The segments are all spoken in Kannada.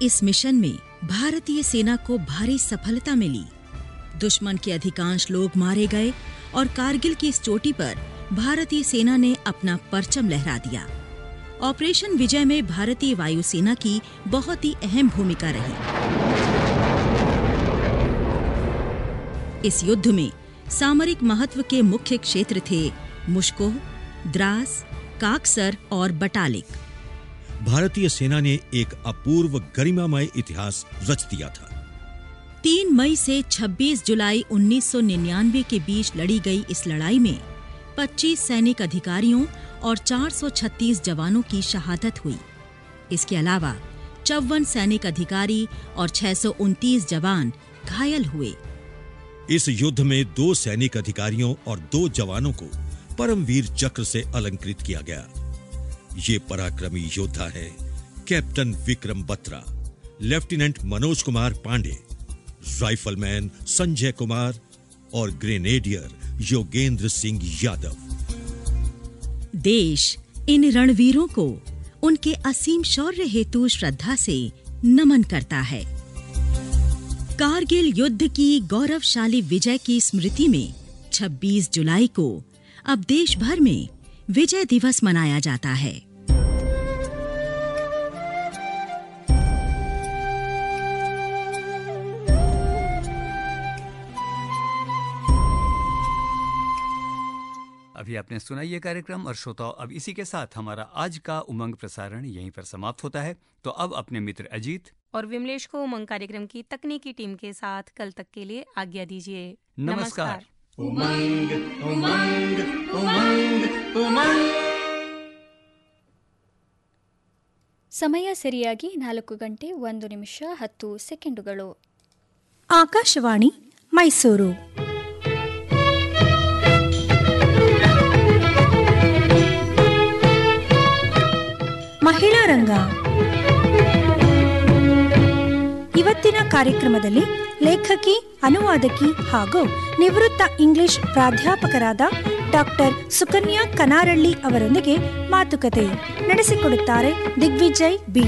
इस मिशन में भारतीय सेना को भारी सफलता मिली दुश्मन के अधिकांश लोग मारे गए और कारगिल की इस चोटी पर भारतीय सेना ने अपना परचम लहरा दिया ऑपरेशन विजय में भारतीय वायुसेना की बहुत ही अहम भूमिका रही इस युद्ध में सामरिक महत्व के मुख्य क्षेत्र थे मुश्को द्रास काकसर और बटालिक भारतीय सेना ने एक अपूर्व गरिमामय इतिहास रच दिया था तीन मई से 26 जुलाई 1999 के बीच लड़ी गई इस लड़ाई में 25 सैनिक अधिकारियों और 436 जवानों की शहादत हुई इसके अलावा चौवन सैनिक अधिकारी और 629 जवान घायल हुए इस युद्ध में दो सैनिक अधिकारियों और दो जवानों को परमवीर चक्र से अलंकृत किया गया ये पराक्रमी योद्धा है captain Vikram Batra lieutenant Manoj Kumar Pandey rifleman Sanjay Kumar और ग्रेनेडियर योगेंद्र सिंह यादव देश इन रणवीरों को उनके असीम शौर्य हेतु श्रद्धा से नमन करता है कारगिल युद्ध की गौरवशाली विजय की स्मृति में 26 जुलाई को अब देश भर में विजय दिवस मनाया जाता है अभी आपने सुना ये कार्यक्रम और श्रोताओं अब इसी के साथ हमारा आज का उमंग प्रसारण यहीं पर समाप्त होता है तो अब अपने मित्र अजीत और विमलेश को उमंग कार्यक्रम की तकनीकी टीम के साथ कल तक के लिए आज्ञा दीजिए नमस्कार। उमंग उमंग उमंग उमंग ಸಮಯ ಸರಿಯಾಗಿ ನಾಲ್ಕು ಗಂಟೆ ಒಂದು ನಿಮಿಷ ಹತ್ತು ಸೆಕೆಂಡುಗಳು ಆಕಾಶವಾಣಿ ಮೈಸೂರು ಮಹಿಳಾ ರಂಗ ಇವತ್ತಿನ ಕಾರ್ಯಕ್ರಮದಲ್ಲಿ ಲೇಖಕಿ ಅನುವಾದಕಿ ಹಾಗೂ ನಿವೃತ್ತ ಇಂಗ್ಲಿಷ್ ಪ್ರಾಧ್ಯಾಪಕರಾದ ಡಾಕ್ಟರ್ ಸುಕನ್ಯಾ ಕನಾರಳ್ಳಿ ಅವರೊಂದಿಗೆ ಮಾತುಕತೆ ನಡೆಸಿಕೊಡುತ್ತಾರೆ ದಿಗ್ವಿಜಯ್ ಬಿ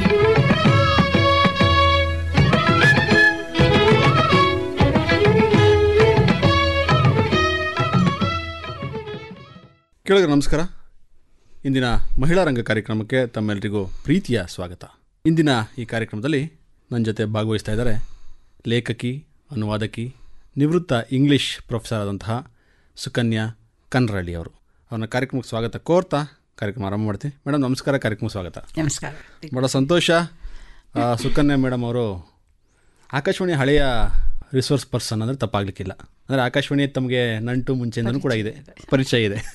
ಕೇಳಿದ್ರೆ ನಮಸ್ಕಾರ ಇಂದಿನ ಮಹಿಳಾ ರಂಗ ಕಾರ್ಯಕ್ರಮಕ್ಕೆ ತಮ್ಮೆಲ್ಲರಿಗೂ ಪ್ರೀತಿಯ ಸ್ವಾಗತ ಇಂದಿನ ಈ ಕಾರ್ಯಕ್ರಮದಲ್ಲಿ ನನ್ನ ಜೊತೆ ಭಾಗವಹಿಸ್ತಾ ಇದ್ದಾರೆ ಲೇಖಕಿ ಅನುವಾದಕಿ ನಿವೃತ್ತ ಇಂಗ್ಲಿಷ್ ಪ್ರೊಫೆಸರ್ ಆದಂತಹ ಸುಕನ್ಯಾ ಕನ್ರಳ್ಳಿ ಅವರು ಅವ್ರನ್ನ ಕಾರ್ಯಕ್ರಮಕ್ಕೆ ಸ್ವಾಗತ ಕೋರ್ತಾ ಕಾರ್ಯಕ್ರಮ ಆರಂಭ ಮಾಡ್ತೀನಿ ಮೇಡಮ್ ನಮಸ್ಕಾರ ಕಾರ್ಯಕ್ರಮಕ್ಕೆ ಸ್ವಾಗತ ನಮಸ್ಕಾರ ಭಾಳ ಸಂತೋಷ ಆ, ಸುಕನ್ಯಾ ಮೇಡಮ್ ಅವರು ಆಕಾಶವಾಣಿ ಹಳೆಯ ರಿಸೋರ್ಸ್ ಪರ್ಸನ್ ಅಂದರೆ ತಪ್ಪಾಗಲಿಕ್ಕಿಲ್ಲ ಅಂದರೆ ಆಕಾಶವಾಣಿ ತಮಗೆ ನಂಟು ಮುಂಚೆಯಿಂದನೂ ಕೂಡ ಇದೆ ಪರಿಚಯ ಇದೆ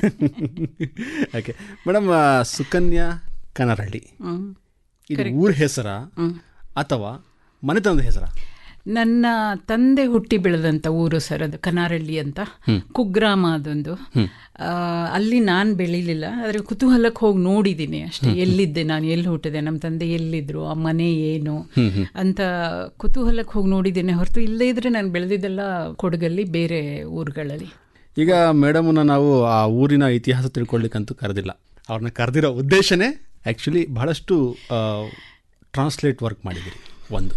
ಓಕೆ ಮೇಡಮ್ ಆ, ಸುಕನ್ಯಾ ಕನರಹಳ್ಳಿ ಇದು ಊರ ಹೆಸರ ಅಥವಾ ಮನೆತನದ ಹೆಸರ ನನ್ನ ತಂದೆ ಹುಟ್ಟಿ ಬೆಳೆದಂಥ ಊರು ಸರ್ ಅದು ಕನಾರಳ್ಳಿ ಅಂತ ಕುಗ್ರಾಮ ಅದೊಂದು ಆ, ಅಲ್ಲಿ ನಾನು ಬೆಳೀಲಿಲ್ಲ ಆದರೆ ಕುತೂಹಲಕ್ಕೆ ಹೋಗಿ ನೋಡಿದ್ದೀನಿ ಅಷ್ಟೇ ಎಲ್ಲಿದ್ದೆ ನಾನು ಎಲ್ಲಿ ಹುಟ್ಟಿದೆ ನಮ್ಮ ತಂದೆ ಎಲ್ಲಿದ್ರು ಆ ಮನೆ ಏನು ಅಂತ ಕುತೂಹಲಕ್ಕೆ ಹೋಗಿ ನೋಡಿದ್ದೇನೆ ಹೊರತು ಇಲ್ಲದೇ ಇದ್ರೆ ನಾನು ಬೆಳೆದಿದ್ದೆಲ್ಲ ಕೊಡಗಲ್ಲಿ ಬೇರೆ ಊರುಗಳಲ್ಲಿ ಈಗ ಮೇಡಮನ್ನ ನಾವು ಆ ಊರಿನ ಇತಿಹಾಸ ತಿಳ್ಕೊಳ್ಳಿಕ್ಕಂತೂ ಕರೆದಿಲ್ಲ ಅವ್ರನ್ನ ಕರೆದಿರೋ ಉದ್ದೇಶನೇ ಆ್ಯಕ್ಚುಲಿ ಬಹಳಷ್ಟು ಟ್ರಾನ್ಸ್ಲೇಟ್ ವರ್ಕ್ ಮಾಡಿದಿರಿ ಒಂದು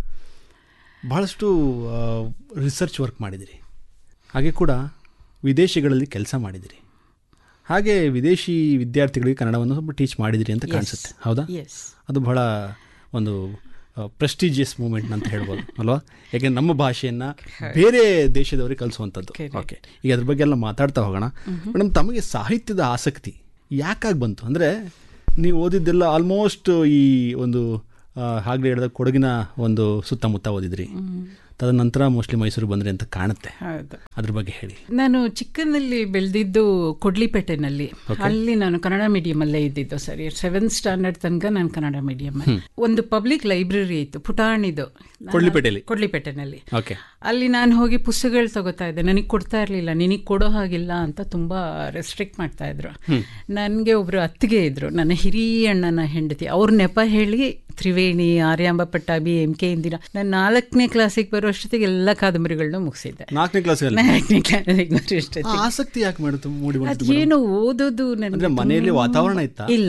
ಬಹಳಷ್ಟು ರಿಸರ್ಚ್ ವರ್ಕ್ ಮಾಡಿದಿರಿ ಹಾಗೆ ಕೂಡ ವಿದೇಶಗಳಲ್ಲಿ ಕೆಲಸ ಮಾಡಿದಿರಿ ಹಾಗೆ ವಿದೇಶಿ ವಿದ್ಯಾರ್ಥಿಗಳಿಗೆ ಕನ್ನಡವನ್ನು ಸ್ವಲ್ಪ ಟೀಚ್ ಮಾಡಿದಿರಿ ಅಂತ ಕಾಣಿಸುತ್ತೆ ಹೌದಾ ಎಸ್ ಅದು ಬಹಳ ಒಂದು ಪ್ರೆಸ್ಟೀಜಿಯಸ್ ಮೂಮೆಂಟ್ ಅಂತ ಹೇಳ್ಬೋದು ಅಲ್ವಾ ಯಾಕೆಂದ್ರೆ ನಮ್ಮ ಭಾಷೆಯನ್ನು ಬೇರೆ ದೇಶದವರಿಗೆ ಕಲಿಸುವಂಥದ್ದು ಓಕೆ ಈಗ ಅದ್ರ ಬಗ್ಗೆ ಎಲ್ಲ ಮಾತಾಡ್ತಾ ಹೋಗೋಣ ಮೇಡಮ್ ತಮಗೆ ಸಾಹಿತ್ಯದ ಆಸಕ್ತಿ ಯಾಕಾಗಿ ಬಂತು ಅಂದರೆ ನೀವು ಓದಿದ್ದೆಲ್ಲ ಆಲ್ಮೋಸ್ಟ್ ಈ ಒಂದು ಹಾಗೆ ಹೇಳಿದ ಕೊಡಗಿನ ಒಂದು ಸುತ್ತಮುತ್ತ ಓದಿದ್ರಿ ತದನಂತರ ಮೋಸ್ಟ್ಲಿ ಮೈಸೂರು ಬಂದ್ರಿ ಅಂತ ಕಾಣುತ್ತೆ ಹೌದು ಅದ್ರ ಬಗ್ಗೆ ಹೇಳಿ ನಾನು ಚಿಕ್ಕನಲ್ಲಿ ಬೆಳೆದಿದ್ದು ಕೊಡ್ಲಿಪೇಟೆನಲ್ಲಿ ಅಲ್ಲಿ ನಾನು ಕನ್ನಡ ಮೀಡಿಯಂ ಅಲ್ಲೇ ಇದ್ದಿದ್ದು ಸರಿ ಸೆವೆಂತ್ ಸ್ಟ್ಯಾಂಡರ್ಡ್ ತನಕ ನಾನು ಕನ್ನಡ ಮೀಡಿಯಂ ಒಂದು ಪಬ್ಲಿಕ್ ಲೈಬ್ರರಿ ಇತ್ತು ಪುಟಾಣಿದು ನಾನು- ಕೊಡ್ಲಿಪೇಟೆಯಲ್ಲಿ? ಕೊಡ್ಲಿಪೇಟೆನಲ್ಲಿ ಓಕೆ ಅಲ್ಲಿ ನಾನು ಹೋಗಿ ಪುಸ್ತಕಗಳು ತಗೋತಾ ಇದ್ದೆ ನನಗೆ ಕೊಡ್ತಾ ಇರಲಿಲ್ಲ ನಿನಗೆ ಕೊಡೋ ಹಾಗಿಲ್ಲ ಅಂತ ತುಂಬಾ ರೆಸ್ಟ್ರಿಕ್ಟ್ ಮಾಡ್ತಾ ಇದ್ರು ನನಗೆ ಒಬ್ರು ಅತ್ತಿಗೆ ಇದ್ರು ನನ್ನ ಹಿರಿಯ ಅಣ್ಣನ ಹೆಂಡತಿ ಅವ್ರ ನೆಪ ಹೇಳಿ ತ್ರಿವೇಣಿ ಆರ್ಯಾಂಬ ಪಟ್ಟಾಭಿ ಎಂ ಕೆ ಇಂದಿರಾ ನಾನು ನಾಲ್ಕನೇ ಕ್ಲಾಸಿಗೆ ಬರೋ ಅಷ್ಟೊತ್ತಿಗೆ ಎಲ್ಲ ಕಾದಂಬರಿಗಳನ್ನ ಮುಗಿಸಿದ್ದೆ ನಾಲ್ಕನೇ ಕ್ಲಾಸಲ್ಲಿ ನಾಲ್ಕನೇ ಕ್ಲಾಸಿಗೆ ಬರೋ ಆ ಆಸಕ್ತಿ ಯಾಕೆ ಮಾಡುತ್ತೆ ಮೂಡಿ ಬಂತು ಅದೇನು ಓದೋದು ಅಂದ್ರೆ ನನಗೆ ಮನೆಯಲ್ಲಿ ತುಂಬಾ- ವಾತಾವರಣ ಇತ್ತಾ? ಇಲ್ಲ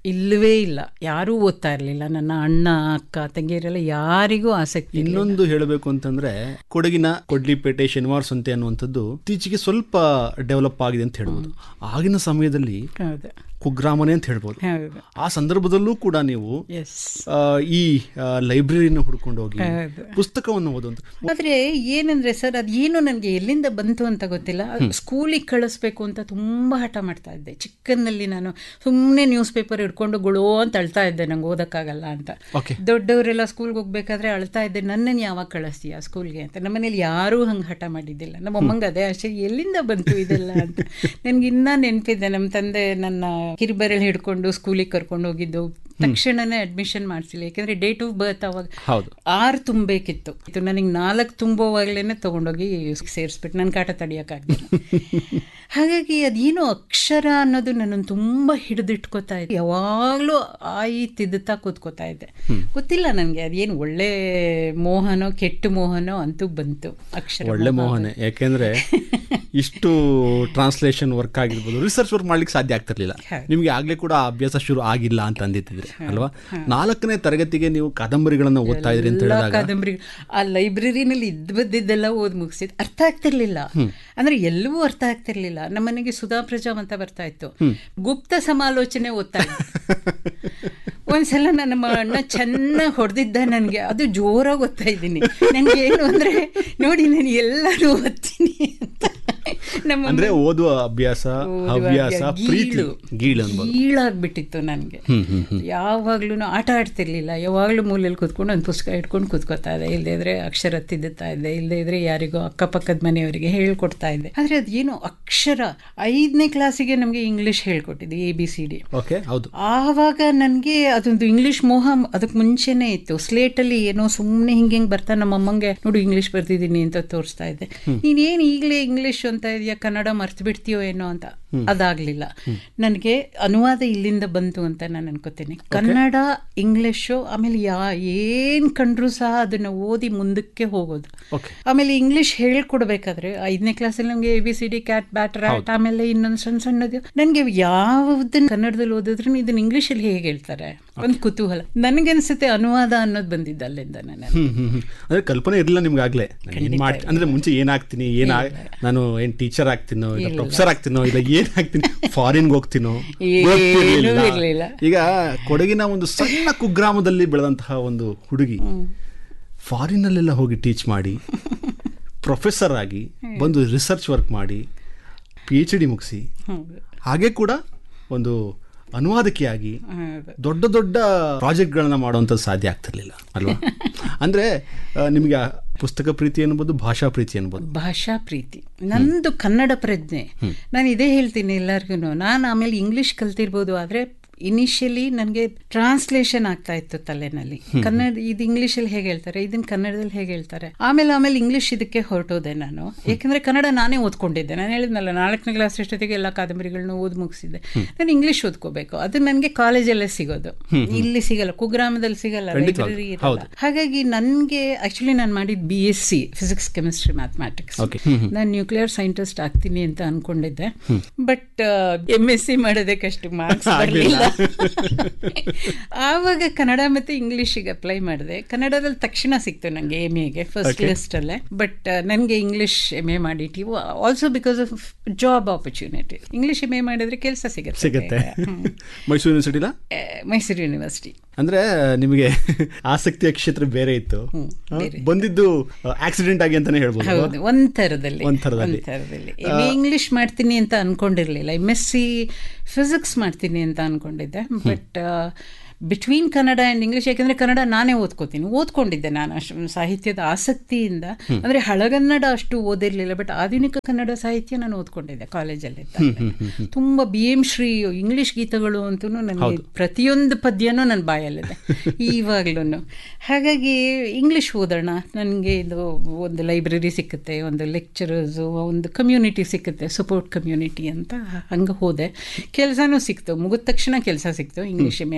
ಇಲ್ಲವೇ ಇಲ್ಲ ಯಾರೂ ಓದ್ತಾ ಇರಲಿಲ್ಲ ನನ್ನ ಅಣ್ಣ ಅಕ್ಕ ತಂಗಿಯರೆಲ್ಲ ಯಾರಿಗೂ ಆಸಕ್ತಿ ಇರ್ಲಿಲ್ಲ. ಇನ್ನೊಂದು ಹೇಳಬೇಕು ಅಂತಂದ್ರೆ ಕೊಡಗಿನ ಕೊಡ್ಲಿಪೇಟೆ ಶನಿವಾರ ಸಂತೆ ಅನ್ನುವಂಥದ್ದು ಇತ್ತೀಚೆಗೆ ಸ್ವಲ್ಪ ಡೆವಲಪ್ ಆಗಿದೆ ಅಂತ ಹೇಳ್ಬೋದು ಆಗಿನ ಸಮಯದಲ್ಲಿ ಹೌದು ಕುಗ್ರಾಮನೆ ಅಂತ ಹೇಳ್ಬೋದು ಹೌದು ಆ ಸಂದರ್ಭದಲ್ಲೂ ಕೂಡ ನೀವು ಎಸ್ ಆ, ಈ ಲೈಬ್ರರಿನ ಹುಡ್ಕೊಂಡು ಹೋಗಿ ಹೌದು. ಪುಸ್ತಕವನ್ನು ಓದುವಂತ ಆದ್ರೆ ಏನಂದ್ರೆ ಸರ್ ಅದೇನು ನನಗೆ ಎಲ್ಲಿಂದ ಬಂತು ಅಂತ ಗೊತ್ತಿಲ್ಲ ಸ್ಕೂಲಿಗೆ ಕಳಿಸ್ಬೇಕು ಅಂತ ತುಂಬಾ ಹಠ ಮಾಡ್ತಾ ಇದ್ದೆ ಚಿಕ್ಕನ್ನಲ್ಲಿ ನಾನು ಸುಮ್ಮನೆ ನ್ಯೂಸ್ ಪೇಪರ್ ಹಿಡ್ಕೊಂಡು ಗುಳೋ ಅಂತ ಅಳ್ತಾ ಇದ್ದೆ ನಂಗೆ ಓದಕ್ಕಾಗಲ್ಲ ಅಂತ Okay. ದೊಡ್ಡವರೆಲ್ಲ ಸ್ಕೂಲ್ಗೆ ಹೋಗ್ಬೇಕಾದ್ರೆ ಅಳ್ತಾ ಇದ್ದೆ ನನ್ನನ್ನು ಯಾವಾಗ ಕಳಿಸ್ತೀಯ ಸ್ಕೂಲ್ಗೆ ಅಂತ ನಮ್ಮನೇಲಿ ಯಾರೂ ಹಂಗೆ ಹಠ ಮಾಡಿದ್ದಿಲ್ಲ ನಮ್ಮ ಅಮ್ಮಂಗೆ ಅದೇ ಆಸೆ ಎಲ್ಲಿಂದ ಬಂತು ಇದೆಲ್ಲ ಅಂತ ನನಗೆ ಇನ್ನೂ ನೆನಪಿದೆ ನಮ್ಮ ತಂದೆ ನನ್ನ ಕಿರಿಬೆರಳು ಹಿಡ್ಕೊಂಡು ಸ್ಕೂಲಿಗೆ ಕರ್ಕೊಂಡು ಹೋಗಿದ್ದು ತಕ್ಷಣನೇ ಅಡ್ಮಿಷನ್ ಮಾಡಿಸಿಲ್ಲ ಯಾಕೆಂದ್ರೆ ಡೇಟ್ ಆಫ್ ಬರ್ತ್ ಅವಾಗ ಹೌದು ಆರು ತುಂಬಬೇಕಿತ್ತು ಇದು ನನಗೆ ನಾಲ್ಕು ತುಂಬುವಾಗಲೇ ತೊಗೊಂಡೋಗಿ ಸೇರಿಸ್ಬಿಟ್ಟು ನನ್ನ ಕಾಟ ತಡಿಯೋಕ್ಕಾಗಲಿಲ್ಲ ಹಾಗಾಗಿ ಅದೇನು ಅಕ್ಷರ ಅನ್ನೋದು ನನ್ನನ್ನು ತುಂಬ ಹಿಡಿದಿಟ್ಕೋತಾ ಇದ್ದೆ ಯಾವಾಗಲೂ ಆಯಿ ತಿದ್ದುತ್ತಾ ಕೂತ್ಕೋತಾ ಇದ್ದೆ ಗೊತ್ತಿಲ್ಲ ನನಗೆ ಅದೇನು ಒಳ್ಳೆ ಮೋಹನೋ ಕೆಟ್ಟ ಮೋಹನೋ ಅಂತೂ ಬಂತು ಅಕ್ಷರ ಒಳ್ಳೆ ಮೋಹ ಮೋಹನೆ ಯಾಕೆಂದ್ರೆ ಇಷ್ಟು ಟ್ರಾನ್ಸ್ಲೇಷನ್ ವರ್ಕ್ ಆಗಿರ್ಬೋದು ರಿಸರ್ಚ್ ವರ್ಕ್ ಮಾಡ್ಲಿಕ್ಕೆ ಸಾಧ್ಯ ಆಗ್ತಿರ್ಲಿಲ್ಲ ಹೌದು. ನಿಮ್ಗೆ ಆಗ್ಲೇ ಕೂಡ ಆ ಅಭ್ಯಾಸ ಶುರು ಆಗಿಲ್ಲ ಅಂತ ಅಂದಿತ್ತಿದ್ರೆ ಅಲ್ವಾ ನಾಲ್ಕನೇ ತರಗತಿಗೆ ನೀವು ಕಾದಂಬರಿಗಳನ್ನ ಓದ್ತಾ ಇದ್ರಿ ಅಂತ ಎಲ್ಲ ಹೇಳಿದಾಗ ಕಾದಂಬರಿ ಆ ಲೈಬ್ರರಿನಲ್ಲಿ ಇದ್ ಬದ್ದಿದ್ದೆಲ್ಲ ಓದ್ ಮುಗಿಸಿದ್ ಅರ್ಥ ಆಗ್ತಿರ್ಲಿಲ್ಲ ಅಂದ್ರೆ ಎಲ್ಲವೂ ಅರ್ಥ ಆಗ್ತಿರ್ಲಿಲ್ಲ ನಮ್ಮನೆಗೆ ಸುಧಾ ಪ್ರಜಾಮ್ ಅಂತ ಬರ್ತಾ ಇತ್ತು ಗುಪ್ತ ಸಮಾಲೋಚನೆ ಓದ್ತಾ ಇದ್ದೆ ಒಂದ್ಸಲ ನನ್ನ ಅಣ್ಣ ಚೆನ್ನಾಗಿ ಹೊಡೆದಿದ್ದ ನನಗೆ ಅದು ಜೋರಾಗಿ ಓದ್ತಾ ಇದ್ದೀನಿ ನನಗೆ ಏನು ಅಂದ್ರೆ ನೋಡಿ ನಾನು ಎಲ್ಲರೂ ಓದ್ತೀನಿ ಅಂತ ನಮ್ಮ ಅಂದ್ರೆ ಓದುವ ಅಭ್ಯಾಸ ಹವ್ಯಾಸ ಪ್ರೀತಿ ಗೀಳು ಅನ್ಬೋದು ಗೀಳಾಗ್ಬಿಟ್ಟಿತ್ತು ನನಗೆ ಯಾವಾಗ್ಲೂ ಆಟ ಆಡ್ತಿರ್ಲಿಲ್ಲ ಯಾವಾಗಲೂ ಮೂಲೆಯಲ್ಲಿ ಕೂತ್ಕೊಂಡು ಒಂದು ಪುಸ್ತಕ ಇಟ್ಕೊಂಡು ಕೂತ್ಕೋತಾ ಇದ್ದೆ ಇಲ್ಲದೇ ಇದ್ರೆ ಅಕ್ಷರ ತಿದ್ದುತ್ತಾ ಇದ್ದೆ ಇಲ್ಲದೇ ಇದ್ರೆ ಯಾರಿಗೋ ಅಕ್ಕಪಕ್ಕದ ಮನೆಯವರಿಗೆ ಹೇಳ್ಕೊಡ್ತಾ ಇದ್ದೆ ಆದರೆ ಅದೇನು ಅಕ್ಷರ ಐದನೇ ಕ್ಲಾಸಿಗೆ ನಮಗೆ ಇಂಗ್ಲಿಷ್ ಹೇಳ್ಕೊಟ್ಟಿದ್ದು A B C D okay ಹೌದು ಆವಾಗ ನನಗೆ ಅದೊಂದು ಇಂಗ್ಲಿಷ್ ಮೋಹ ಅದಕ್ಕೆ ಮುಂಚೆನೇ ಇತ್ತು ಸ್ಲೇಟಲ್ಲಿ ಏನೋ ಸುಮ್ಮನೆ ಹಿಂಗೆ ಹಿಂಗೆ ಬರ್ತಾ ನಮ್ಮ ಅಮ್ಮಂಗೆ ನೋಡು ಇಂಗ್ಲಿಷ್ ಬರ್ತಿದ್ದೀನಿ ಅಂತ ತೋರಿಸ್ತಾ ಇದ್ದೆ ನೀನೇನು ಈಗಲೇ ಇಂಗ್ಲಿಷ್ ಅಂತ ಇದೆಯಾ ಕನ್ನಡ ಮರ್ತು ಬಿಡ್ತೀಯೋ ಏನೋ ಅಂತ ಅದಾಗಲಿಲ್ಲ ನನಗೆ ಅನುವಾದ ಇಲ್ಲಿಂದ ಬಂತು ಅಂತ ನಾನು ಅನ್ಕೋತೀನಿ ಕನ್ನಡ ಇಂಗ್ಲಿಷು ಆಮೇಲೆ ಯಾ ಏನು ಕಂಡ್ರೂ ಸಹ ಅದನ್ನು ಓದಿ ಮುಂದಕ್ಕೆ ಹೋಗೋದು ಓಕೆ ಆಮೇಲೆ ಇಂಗ್ಲಿಷ್ ಹೇಳ್ಕೊಡ್ಬೇಕಾದ್ರೆ ಐದನೇ ಕ್ಲಾಸಲ್ಲಿ ನಮಗೆ A B C D cat bat rat ಆಮೇಲೆ ಇನ್ನೊಂದು ಸಣ್ಣ ಸಣ್ಣದು ನನಗೆ ಯಾವುದನ್ನ ಕನ್ನಡದಲ್ಲಿ ಓದಿದ್ರು ಇದನ್ನ ಇಂಗ್ಲೀಷಲ್ಲಿ ಹೇಗೆ ಹೇಳ್ತಾರೆ ಒಂದು ಕುತೂಹಲ ನನಗನ್ಸುತ್ತೆ ಅನುವಾದ ಅನ್ನೋದು ಬಂದಿದ್ದ ಅಲ್ಲಿಂದ ನಾನು ಹ್ಮ್ ಹ್ಮ್ ಹ್ಮ್. ಅಂದ್ರೆ ಕಲ್ಪನೆ ಇರಲಿಲ್ಲ ನಿಮ್ಗೆ ಆಗ್ಲೇ ನಾನು ಏನ್ ಮಾಡ್ ಅಂದ್ರೆ ಮುಂಚೆ ಏನಾಗ್ತೀನಿ ಏನ ನಾನು ಏನ್ ಟೀಚರ್ ಆಗ್ತೀನೋ ಇಲ್ಲ ಪ್ರೊಫೆಸರ್ ಆಗ್ತೀನೋ ಇಲ್ಲ ಏನ್ ಆಗ್ತೀನಿ ಫಾರಿನ್ಗೆ ಹೋಗ್ತೀನೋ ಏನೂ ಗೊತ್ತಿರ್ಲಿಲ್ಲ. ಇರ್ಲಿಲ್ಲ. ಈಗ ಕೊಡಗಿನ ಒಂದು ಸಣ್ಣ ಕುಗ್ರಾಮದಲ್ಲಿ ಬೆಳೆದಂತಹ ಒಂದು ಹುಡುಗಿ ಫಾರಿನಲ್ಲೆಲ್ಲ ಹೋಗಿ ಟೀಚ್ ಮಾಡಿ ಪ್ರೊಫೆಸರ್ ಆಗಿ ಬಂದು ರಿಸರ್ಚ್ ವರ್ಕ್ ಮಾಡಿ ಪಿ ಎಚ್ ಡಿ ಮುಗಿಸಿ ಹೌದು ಹಾಗೆ ಕೂಡ ಒಂದು ಅನುವಾದಕಿಯಾಗಿ ಹೌದು. ದೊಡ್ಡ ದೊಡ್ಡ ಪ್ರಾಜೆಕ್ಟ್ಗಳನ್ನ ಮಾಡುವಂಥದ್ದು ಸಾಧ್ಯ ಆಗ್ತಿರ್ಲಿಲ್ಲ ಅಲ್ವಾ ಅಂದರೆ ನಿಮಗೆ ಆ ಪುಸ್ತಕ ಪ್ರೀತಿ ಅನ್ಬೋದು ಭಾಷಾ ಪ್ರೀತಿ ಅನ್ಬೋದು ಭಾಷಾ ಪ್ರೀತಿ ನಂದು ಕನ್ನಡ ಪ್ರಜ್ಞೆ ನಾನು ಇದೇ ಹೇಳ್ತೀನಿ ಎಲ್ಲರಿಗೂ ನಾನು ಆಮೇಲೆ ಇಂಗ್ಲಿಷ್ ಕಲ್ತಿರ್ಬೋದು ಆದರೆ ಇನಿಷಿಯಲಿ ನನಗೆ ಟ್ರಾನ್ಸ್ಲೇಷನ್ ಆಗ್ತಾ ಇತ್ತು ತಲೆನಲ್ಲಿ ಕನ್ನಡ ಇದು ಇಂಗ್ಲೀಷಲ್ಲಿ ಹೇಗೆ ಹೇಳ್ತಾರೆ ಇದನ್ನ ಕನ್ನಡದಲ್ಲಿ ಹೇಗೆ ಹೇಳ್ತಾರೆ ಆಮೇಲೆ ಆಮೇಲೆ ಇಂಗ್ಲಿಷ್ ಇದಕ್ಕೆ ಹೊರಟೋದೆ ನಾನು ಯಾಕಂದ್ರೆ ಕನ್ನಡ ನಾನೇ ಓದ್ಕೊಂಡಿದ್ದೆ ನಾನು ಹೇಳಿದ್ನಲ್ಲ ನಾಲ್ಕನೇ ಕ್ಲಾಸ್ ಅಷ್ಟೊತ್ತಿಗೆ ಎಲ್ಲ ಕಾದಂಬರಿಗಳನ್ನ ಓದಿ ಮುಗಿಸಿದ್ದೆ ನಾನು ಇಂಗ್ಲಿಷ್ ಓದ್ಕೋಬೇಕು ಅದು ನನಗೆ ಕಾಲೇಜಲ್ಲೇ ಸಿಗೋದು ಇಲ್ಲಿ ಸಿಗಲ್ಲ ಕುಗ್ರಾಮದಲ್ಲಿ ಸಿಗಲ್ಲ ಖಂಡಿತವಾಗ್ಲೂ. ಲೈಬ್ರರಿ ಇರಲ್ಲ ಹಾಗಾಗಿ ನನಗೆ ಆಕ್ಚುಲಿ ನಾನು ಮಾಡಿದ್ದು B S C physics chemistry mathematics Okay. ನಾನು ನ್ಯೂಕ್ಲಿಯರ್ ಸೈಂಟಿಸ್ಟ್ ಆಗ್ತೀನಿ ಅಂತ ಅನ್ಕೊಂಡಿದ್ದೆ ಬಟ್ ಎಮ್ ಎಸ್ ಸಿ ಮಾಡೋದಕ್ಕಷ್ಟು ಮಾರ್ಕ್ಸ್ ಬರಲಿಲ್ಲ ಆವಾಗ ಕನ್ನಡ ಮತ್ತೆ ಇಂಗ್ಲಿಷಿಗೆ ಅಪ್ಲೈ ಮಾಡಿದೆ ಕನ್ನಡದಲ್ಲಿ ತಕ್ಷಣ ಸಿಕ್ತು ನನಗೆ ಎಮ್ ಎಗೆ ಫಸ್ಟ್ ಲಿಸ್ಟಲ್ಲೇ ಬಟ್ ನನಗೆ ಇಂಗ್ಲಿಷ್ ಎಮ್ ಎ ಮಾಡಿಟ್ಟು also because of job opportunity English M A ಮಾಡಿದ್ರೆ ಕೆಲಸ ಸಿಗುತ್ತೆ ಸಿಗತ್ತೆ ಹ್ಮ್. ಮೈಸೂರು ಯೂನಿವರ್ಸಿಟಿಲ ಆ, ಮೈಸೂರು ಯೂನಿವರ್ಸಿಟಿ ಅಂದ್ರೆ ನಿಮಗೆ ಆಸಕ್ತಿಯ ಕ್ಷೇತ್ರ ಬೇರೆ ಇತ್ತು ಆ, ಬಂದಿದ್ದು ಆಕ್ಸಿಡೆಂಟ್ ಆಗಿ ಅಂತಾನೆ ಹೇಳ್ಬೋದು ಅಲ್ವಾ? ಹೌದು ಒಂದ್ ಥರದಲ್ಲಿ ಒಂದ್ ಥರದಲ್ಲಿ. ಒಂದ್ ಥರದಲ್ಲಿ ಎಮ್ ಎ ಇಂಗ್ಲಿಷ್ ಮಾಡ್ತೀನಿ ಅಂತ ಅನ್ಕೊಂಡಿರ್ಲಿಲ್ಲ ಎಮ್ ಎಸ್ ಸಿ ಫಿಸಿಕ್ಸ್ ಮಾಡ್ತೀನಿ ಅಂತ ಅನ್ಕೊಂಡಿದ್ದೆ but between Kannada and English ಯಾಕೆಂದ್ರೆ ಕನ್ನಡ ನಾನೇ ಓದ್ಕೋತೀನಿ ಓದ್ಕೊಂಡಿದ್ದೆ ನಾನು ಅಷ್ಟು ಸಾಹಿತ್ಯದ ಆಸಕ್ತಿಯಿಂದ ಅಂದ್ರೆ ಹಳಗನ್ನಡ ಅಷ್ಟು ಓದಿರ್ಲಿಲ್ಲ ಬಟ್ ಆಧುನಿಕ ಕನ್ನಡ ಸಾಹಿತ್ಯ ನಾನು ಓದ್ಕೊಂಡಿದ್ದೆ ಕಾಲೇಜಲ್ಲಿ ತುಂಬಾ ಬಿ ಎಂ ಶ್ರೀ ಇಂಗ್ಲಿಷ್ ಗೀತಗಳು ಅಂತೂ ನನಗೆ ಪ್ರತಿಯೊಂದು ಪದ್ಯನೂ ನನ್ನ ಬಾಯಲ್ಲಿದೆ ಇವಾಗ್ಲೂ ಹಾಗಾಗಿ ಇಂಗ್ಲಿಷ್ ಓದೋಣ ನನಗೆ ಇದು ಒಂದು ಲೈಬ್ರರಿ ಸಿಕ್ಕುತ್ತೆ ಒಂದು ಲೆಕ್ಚರರ್ಸು ಒಂದು ಕಮ್ಯುನಿಟಿ ಸಿಕ್ಕುತ್ತೆ ಸಪೋರ್ಟ್ ಕಮ್ಯುನಿಟಿ ಅಂತ ಹಂಗೆ ಹೋದೆ ಕೆಲಸನೂ ಸಿಕ್ತು ಮುಗಿದ ತಕ್ಷಣ ಕೆಲಸ ಸಿಕ್ತು ಇಂಗ್ಲೀಷ್ ಎಮ್ ಎ ಮಾಡಿದ್ದಕ್ಕೆ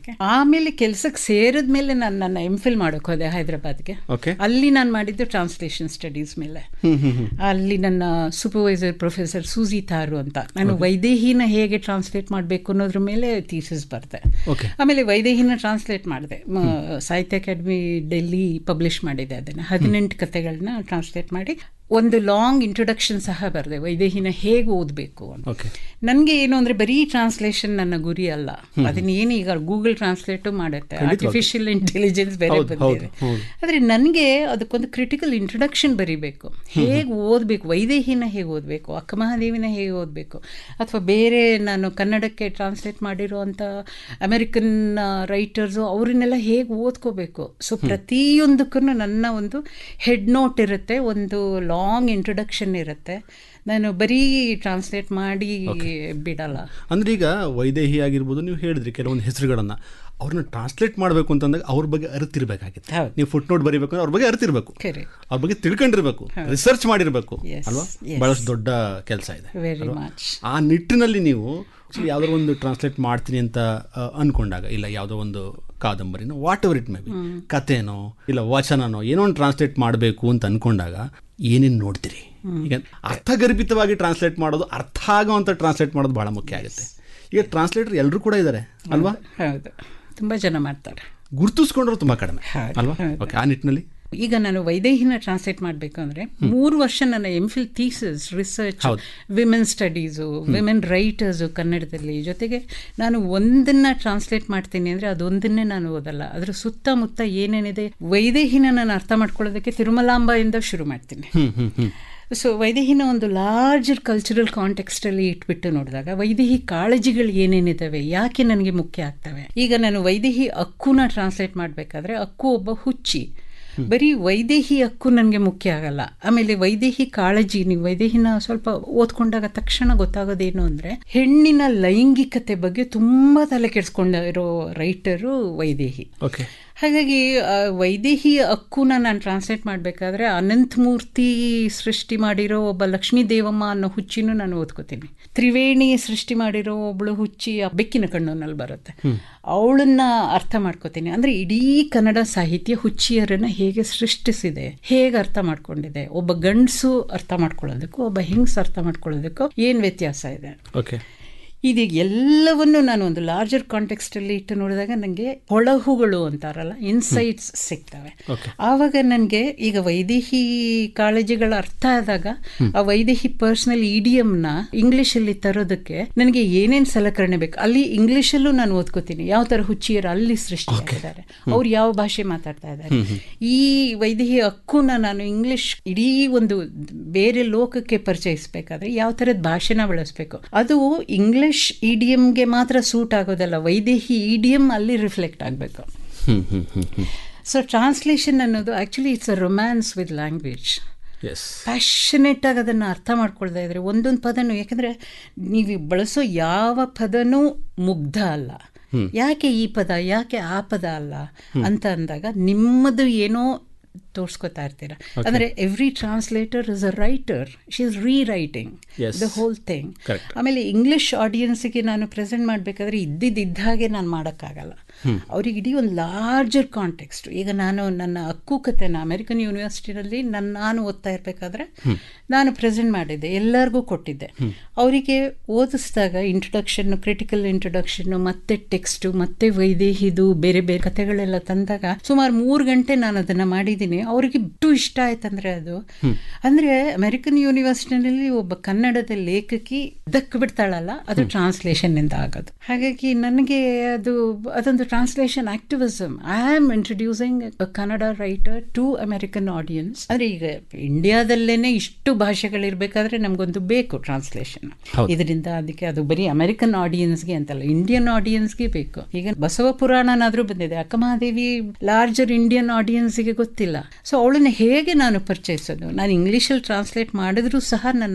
ಓಕೆ ಆಮೇಲೆ ಕೆಲ್ಸಕ್ಕೆ ಸೇರಿದ ಮೇಲೆ ನಾನು ನನ್ನ ಎಂ ಫಿಲ್ ಮಾಡೋಕೆ ಹೋದೆ ಹೈದರಾಬಾದ್ಗೆ ಓಕೆ ಅಲ್ಲಿ ನಾನು ಮಾಡಿದ್ದು ಟ್ರಾನ್ಸ್ಲೇಷನ್ ಸ್ಟಡೀಸ್ ಮೇಲೆ ಅಲ್ಲಿ ನನ್ನ ಸೂಪರ್ವೈಸರ್ ಪ್ರೊಫೆಸರ್ ಸೂಜಿ ತಾರು ಅಂತ ನಾನು ವೈದೇಹಿನ ಹೇಗೆ ಟ್ರಾನ್ಸ್ಲೇಟ್ ಮಾಡಬೇಕು ಅನ್ನೋದ್ರ ಮೇಲೆ ಥೀಸಿಸ್ ಬರ್ದೆ ಓಕೆ ಆಮೇಲೆ ವೈದೇಹಿನ ಟ್ರಾನ್ಸ್ಲೇಟ್ ಮಾಡಿದೆ ಸಾಹಿತ್ಯ ಅಕಾಡೆಮಿ ಡೆಲ್ಲಿ ಪಬ್ಲಿಷ್ ಮಾಡಿದೆ ಅದನ್ನು ಹದಿನೆಂಟು ಕಥೆಗಳನ್ನ ಟ್ರಾನ್ಸ್ಲೇಟ್ ಮಾಡಿ ಒಂದು ಲಾಂಗ್ ಇಂಟ್ರೊಡಕ್ಷನ್ ಸಹ ಬರೆದೆ ವೈದೇಹಿನ ಹೇಗೆ ಓದಬೇಕು ಅಂತ ಓಕೆ ನನಗೆ ಏನು ಅಂದರೆ ಬರೀ ಟ್ರಾನ್ಸ್ಲೇಷನ್ ನನ್ನ ಗುರಿ ಅಲ್ಲ ಅದನ್ನ ಏನು ಈಗ ಗೂಗಲ್ ಟ್ರಾನ್ಸ್ಲೇಟು ಮಾಡುತ್ತೆ ಆರ್ಟಿಫಿಷಿಯಲ್ ಇಂಟೆಲಿಜೆನ್ಸ್ ಬೇರೆ ಹೌದು, ಬಂದಿದೆ ಹೌದು. ಆದರೆ ನನಗೆ ಅದಕ್ಕೊಂದು ಕ್ರಿಟಿಕಲ್ ಇಂಟ್ರೊಡಕ್ಷನ್ ಬರೀಬೇಕು ಹೇಗೆ ಓದಬೇಕು ವೈದೇಹಿನ ಹೇಗೆ ಓದಬೇಕು ಅಕ್ಕಮಹಾದೇವಿನ ಹೇಗೆ ಓದಬೇಕು ಅಥವಾ ಬೇರೆ ನಾನು ಕನ್ನಡಕ್ಕೆ ಟ್ರಾನ್ಸ್ಲೇಟ್ ಮಾಡಿರುವಂಥ ಅಮೆರಿಕನ್ ರೈಟರ್ಸು ಅವರನ್ನೆಲ್ಲ ಹೇಗೆ ಓದ್ಕೋಬೇಕು ಸೊ ಪ್ರತಿಯೊಂದಕ್ಕೂ ನನ್ನ ಒಂದು ಹೆಡ್ ನೋಟ್ ಇರುತ್ತೆ ಒಂದು ಲಾಂಗ್ ಇಂಟ್ರೊಡಕ್ಷನ್ ಇರುತ್ತೆ ನಾನು ಬರೀ ಟ್ರಾನ್ಸ್ಲೇಟ್ ಮಾಡಿ ಬಿಡಲ್ಲ ಅಂದ್ರೆ ಈಗ ವೈದೇಹಿ ಆಗಿರ್ಬೋದು ನೀವು ಹೇಳಿದ್ರಿ ಕೆಲವೊಂದು ಹೆಸರುಗಳನ್ನ ಅವ್ರನ್ನ ಟ್ರಾನ್ಸ್ಲೇಟ್ ಮಾಡಬೇಕು ಅಂತಂದಾಗ ಅವ್ರ ಬಗ್ಗೆ ಅರಿತಿರ್ಬೇಕಾಗಿತ್ತು ಹೌದು. ನೀವು ಫುಟ್ ನೋಟ್ ಬರೀಬೇಕು ಅಂದ್ರೆ ಅವ್ರ ಬಗ್ಗೆ ಅರಿತಿರ್ಬೇಕು Correct. ಅವ್ರ ಬಗ್ಗೆ ತಿಳ್ಕೊಂಡಿರ್ಬೇಕು ರಿಸರ್ಚ್ ಮಾಡಿರ್ಬೇಕು Yes, ಅಲ್ವಾ yes. ಬಹಳಷ್ಟು ದೊಡ್ಡ ಕೆಲಸ ಇದೆ ವೆರಿ ಅಲ್ವಾ? ಮಚ್ ಆ ನಿಟ್ಟಿನಲ್ಲಿ ನೀವು ಯಾವ್ದಾದ್ರು ಒಂದು ಟ್ರಾನ್ಸ್ಲೇಟ್ ಮಾಡ್ತೀನಿ ಅಂತ ಆ, ಅನ್ಕೊಂಡಾಗ ಇಲ್ಲ ಯಾವುದೋ ಒಂದು ಕಾದಂಬರಿನೋ whatever it may be ಕಥೆನೋ ಇಲ್ಲ ವಚನನೋ ಏನೋ ಒಂದು ಟ್ರಾನ್ಸ್ಲೇಟ್ ಮಾಡಬೇಕು ಅಂತ ಅನ್ಕೊಂಡಾಗ ಏನೇನು ನೋಡ್ತೀರಿ ಈಗ ಅರ್ಥಗರ್ಭಿತವಾಗಿ ಟ್ರಾನ್ಸ್ಲೇಟ್ ಮಾಡೋದು ಅರ್ಥ ಆಗೋವಂಥ ಟ್ರಾನ್ಸ್ಲೇಟ್ ಮಾಡೋದು ಬಹಳ ಮುಖ್ಯ ಆಗುತ್ತೆ ಈಗ ಟ್ರಾನ್ಸ್ಲೇಟರ್ ಎಲ್ಲರೂ ಕೂಡ ಇದ್ದಾರೆ ಅಲ್ವಾ ಹೌದು ತುಂಬ ಜನ ಮಾಡ್ತಾರೆ ಗುರುತಿಸ್ಕೊಂಡ್ರು ತುಂಬಾ ಕಡಿಮೆ ಹೌದು, ಅಲ್ವಾ ಹೌದು. ಓಕೆ ಆ ನಿಟ್ಟಿನಲ್ಲಿ ಈಗ ನಾನು ವೈದೇಹಿನ ಟ್ರಾನ್ಸ್ಲೇಟ್ ಮಾಡಬೇಕು ಅಂದರೆ ಮೂರು ವರ್ಷ ನನ್ನ ಎಂ ಫಿಲ್ ಥೀಸಸ್ ರಿಸರ್ಚ್ ಹೌದು. ವಿಮೆನ್ ಸ್ಟಡೀಸು ವಿಮೆನ್ ರೈಟರ್ಸು ಕನ್ನಡದಲ್ಲಿ ಜೊತೆಗೆ ನಾನು ಒಂದನ್ನ ಟ್ರಾನ್ಸ್ಲೇಟ್ ಮಾಡ್ತೀನಿ ಅಂದರೆ ಅದೊಂದನ್ನೇ ನಾನು ಓದಲ್ಲ ಅದರ ಸುತ್ತಮುತ್ತ ಏನೇನಿದೆ ವೈದೇಹಿನ ನಾನು ಅರ್ಥ ಮಾಡ್ಕೊಳ್ಳೋದಕ್ಕೆ ತಿರುಮಲಾಂಬದಿಂದ ಶುರು ಮಾಡ್ತೀನಿ ಹ್ಮ್ ಹ್ಮ್ ಹ್ಮ್ ಸೊ ವೈದೇಹಿನ ಒಂದು ಲಾರ್ಜರ್ ಕಲ್ಚರಲ್ ಕಾಂಟೆಕ್ಸ್ಟಲ್ಲಿ ಇಟ್ಬಿಟ್ಟು ನೋಡಿದಾಗ ವೈದೇಹಿ ಕಾಳಜಿಗಳು ಏನೇನಿದ್ದಾವೆ ಯಾಕೆ ನನಗೆ ಮುಖ್ಯ ಆಗ್ತವೆ ಈಗ ನಾನು ವೈದೇಹಿ ಅಕ್ಕುನ ಟ್ರಾನ್ಸ್ಲೇಟ್ ಮಾಡಬೇಕಾದ್ರೆ ಅಕ್ಕು ಒಬ್ಬ ಹುಚ್ಚಿ ಬರೀ ವೈದೇಹಿ ಹಕ್ಕು ನನಗೆ ಮುಖ್ಯ ಆಗಲ್ಲ ಆಮೇಲೆ ವೈದೇಹಿ ಕಾಳಜಿ ನೀವು ವೈದೇಹಿನ ಸ್ವಲ್ಪ ಓದ್ಕೊಂಡಾಗ ತಕ್ಷಣ ಗೊತ್ತಾಗೋದೇನು ಅಂದರೆ ಹೆಣ್ಣಿನ ಲೈಂಗಿಕತೆ ಬಗ್ಗೆ ತುಂಬ ತಲೆ ಕೆಡಿಸ್ಕೊಂಡಿರೋ ರೈಟರು ವೈದೇಹಿ ಓಕೆ ಹಾಗಾಗಿ ಆ, ವೈದೇಹಿ ಹಕ್ಕುನ ನಾನು ಟ್ರಾನ್ಸ್ಲೇಟ್ ಮಾಡಬೇಕಾದ್ರೆ ಅನಂತಮೂರ್ತಿ ಸೃಷ್ಟಿ ಮಾಡಿರೋ ಒಬ್ಬ ಲಕ್ಷ್ಮೀ ದೇವಮ್ಮ ಅನ್ನೋ ಹುಚ್ಚಿನೂ ನಾನು ಓದ್ಕೋತೀನಿ ತ್ರಿವೇಣಿ ಸೃಷ್ಟಿ ಮಾಡಿರೋ ಒಬ್ಳು ಹುಚ್ಚಿ ಆ ಬೆಕ್ಕಿನ ಕಣ್ಣಲ್ಲಿ ಬರುತ್ತೆ ಅವಳನ್ನ ಅರ್ಥ ಮಾಡ್ಕೋತೀನಿ ಅಂದ್ರೆ ಇಡೀ ಕನ್ನಡ ಸಾಹಿತ್ಯ ಹುಚ್ಚಿಯರನ್ನ ಹೇಗೆ ಸೃಷ್ಟಿಸಿದೆ ಹೇಗೆ ಅರ್ಥ ಮಾಡ್ಕೊಂಡಿದೆ ಒಬ್ಬ ಗಂಡಸು ಅರ್ಥ ಮಾಡ್ಕೊಳ್ಳೋದಕ್ಕೂ ಒಬ್ಬ ಹೆಂಗಸು ಅರ್ಥ ಮಾಡ್ಕೊಳ್ಳೋದಕ್ಕೂ ಏನು ವ್ಯತ್ಯಾಸ ಇದೆ ಓಕೆ ಇದು ಎಲ್ಲವನ್ನು ನಾನು ಒಂದು ಲಾರ್ಜರ್ ಕಾಂಟೆಕ್ಸ್ಟಲ್ಲಿ ಇಟ್ಟು ನೋಡಿದಾಗ ನನಗೆ ಹೊಳಹುಗಳು ಅಂತಾರಲ್ಲ ಇನ್ಸೈಟ್ಸ್ ಸಿಗ್ತವೆ Okay. ಆವಾಗ ನನಗೆ ಈಗ ವೈದೇಹಿ ಕಾಳಜಿಗಳ ಅರ್ಥ ಆದಾಗ ಆ ವೈದೇಹಿ ಪರ್ಸನಲ್ ಇಡಿಯಂನ ಇಂಗ್ಲಿಷಲ್ಲಿ ತರೋದಕ್ಕೆ ನನಗೆ ಏನೇನು ಸಲಕರಣೆ ಬೇಕು ಅಲ್ಲಿ ಇಂಗ್ಲಿಷಲ್ಲೂ ನಾನು ಓದ್ಕೋತೀನಿ ಯಾವ ಥರ ಹುಚ್ಚಿಯರು ಅಲ್ಲಿ ಸೃಷ್ಟಿ ಆಗಿದ್ದಾರೆ ಅವ್ರು ಯಾವ ಭಾಷೆ ಮಾತಾಡ್ತಾ ಇದ್ದಾರೆ ಈ ವೈದೇಹಿ ಹಕ್ಕುನ ನಾನು ಇಂಗ್ಲಿಷ್ ಇಡೀ ಒಂದು ಬೇರೆ ಲೋಕಕ್ಕೆ ಪರಿಚಯಿಸಬೇಕಾದ್ರೆ ಯಾವ ಥರದ ಭಾಷೆನ ಬಳಸಬೇಕು ಅದು ಇಂಗ್ಲಿಷ್ ಇಡಿಯಂಗೆ ಮಾತ್ರ ಸೂಟ್ ಆಗೋದಲ್ಲ ವೈದೇಹಿ ಇಡಿಯಂ ಅಲ್ಲಿ ರಿಫ್ಲೆಕ್ಟ್ ಆಗಬೇಕು hmm hmm hmm hmm so translation ಅನ್ನೋದು actually it's a romance with language yes passionate ಆಗಿ ಅದನ್ನು ಅರ್ಥ ಮಾಡ್ಕೊಳ್ತಾ ಇದ್ರೆ ಒಂದೊಂದು ಪದನೂ ಯಾಕಂದರೆ ನೀವು ಬಳಸೋ ಯಾವ ಪದನೂ ಮುಗ್ಧ ಅಲ್ಲ ಯಾಕೆ ಈ ಪದ ಯಾಕೆ ಆ ಪದ ಅಲ್ಲ ಅಂತ ಅಂದಾಗ ನಿಮ್ಮದು ಏನೋ ತೋರಿಸ್ಕೊತಾ ಇರ್ತೀರ ಅಂದರೆ every translator is a writer she is rewriting Yes. The whole thing Correct. ಆಮೇಲೆ ಇಂಗ್ಲಿಷ್ ಆಡಿಯನ್ಸಿಗೆ ನಾನು ಪ್ರೆಸೆಂಟ್ ಮಾಡಬೇಕಾದ್ರೆ ಇದ್ದಿದ್ದ ಹಾಗೆ ನಾನು ಮಾಡೋಕ್ಕಾಗಲ್ಲ ಅವ್ರಿಗೆ ಇಡೀ ಒಂದು ಲಾರ್ಜರ್ ಕಾಂಟೆಕ್ಸ್ಟ್ ಈಗ ನಾನು ನನ್ನ ಅಕ್ಕು ಕಥೆನ ಅಮೆರಿಕನ್ ಯೂನಿವರ್ಸಿಟಿನಲ್ಲಿ ನನ್ನ ನಾನು ಓದ್ತಾ ಇರಬೇಕಾದ್ರೆ ನಾನು ಪ್ರೆಸೆಂಟ್ ಮಾಡಿದ್ದೆ ಎಲ್ಲರಿಗೂ ಕೊಟ್ಟಿದ್ದೆ ಅವರಿಗೆ ಓದಿಸಿದಾಗ ಇಂಟ್ರೊಡಕ್ಷನ್ ಕ್ರಿಟಿಕಲ್ ಇಂಟ್ರೊಡಕ್ಷನ್ ಮತ್ತೆ ಟೆಕ್ಸ್ಟು ಮತ್ತೆ ವೈದೇಹಿದು ಬೇರೆ ಬೇರೆ ಕಥೆಗಳೆಲ್ಲ ತಂದಾಗ ಸುಮಾರು ಮೂರು ಗಂಟೆ ನಾನು ಅದನ್ನು ಮಾಡಿದ್ದೀನಿ ಅವರಿಗೆ ಬಿಟ್ಟು ಇಷ್ಟ ಆಯ್ತಂದ್ರೆ ಅದು ಅಂದರೆ ಅಮೆರಿಕನ್ ಯೂನಿವರ್ಸಿಟಿನಲ್ಲಿ ಒಬ್ಬ ಕನ್ನಡದ ಲೇಖಕಿ ದಕ್ ಬಿಡ್ತಾಳಲ್ಲ ಅದು ಟ್ರಾನ್ಸ್ಲೇಷನ್ನಿಂದ ಆಗೋದು ಹಾಗಾಗಿ ನನಗೆ ಅದು ಅದೊಂದು translation activism I am introducing Kannada writer to American audience ಅಂದರೆ ಈಗ ಇಂಡಿಯಾದಲ್ಲೇನೆ ಇಷ್ಟು ಭಾಷೆಗಳಿರ್ಬೇಕಾದ್ರೆ ನಮಗೊಂದು ಬೇಕು ಟ್ರಾನ್ಸ್ಲೇಷನ್ ಹೌದು. ಇದರಿಂದ ಅದಕ್ಕೆ ಅದು ಬರೀ ಅಮೆರಿಕನ್ ಆಡಿಯನ್ಸ್ಗೆ ಅಂತಲ್ಲ ಇಂಡಿಯನ್ ಆಡಿಯನ್ಸ್ಗೆ ಬೇಕು ಈಗ ಬಸವ ಪುರಾಣನಾದ್ರೂ ಬಂದಿದೆ ಅಕ್ಕಮಹಾದೇವಿ ಲಾರ್ಜರ್ ಇಂಡಿಯನ್ ಆಡಿಯನ್ಸ್ಗೆ ಗೊತ್ತಿಲ್ಲ ಸೊ ಅವಳನ್ನ ಹೇಗೆ ನಾನು ಪರಿಚಯಿಸೋದು ನಾನು ಇಂಗ್ಲೀಷಲ್ಲಿ ಟ್ರಾನ್ಸ್ಲೇಟ್ ಮಾಡಿದ್ರೂ ಸಹ ನನ್ನ